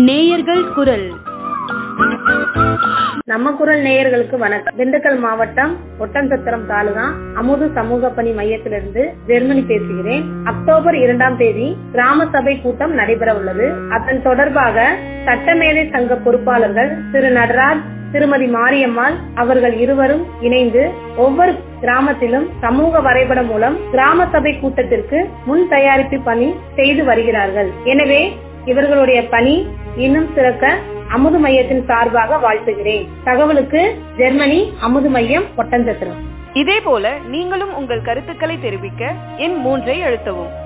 நேயர்கள் குரல் நம்ம குரல் நேயர்களுக்கு வணக்கம் திண்டுக்கல் மாவட்டம் ஒட்டன்சத்திரம் தாலுகா அமுது சமூக பணி மையத்திலிருந்து ஜெர்மனி பேசுகிறேன் அக்டோபர் இரண்டாம் தேதி கிராம சபை கூட்டம் நடைபெற உள்ளது அதன் தொடர்பாக சட்டமேதை சங்க பொறுப்பாளர்கள் திரு நடராஜ் திருமதி மாரியம்மாள் அவர்கள் இருவரும் இணைந்து ஒவ்வொரு கிராமத்திலும் சமூக வரைபடம் மூலம் கிராம சபை கூட்டத்திற்கு முன் தயாரிப்பு பணி செய்து வருகிறார்கள் எனவே இவர்களுடைய பணி இன்னும் சிறக்க அமுது மையத்தின் சார்பாக வாழ்த்துகிறேன் தகவலுக்கு ஜெர்மனி அமுது மையம் ஒட்டஞ்சத்திரம் இதே போல நீங்களும் உங்கள் கருத்துக்களை தெரிவிக்க எண் மூன்றை அழுத்தவும்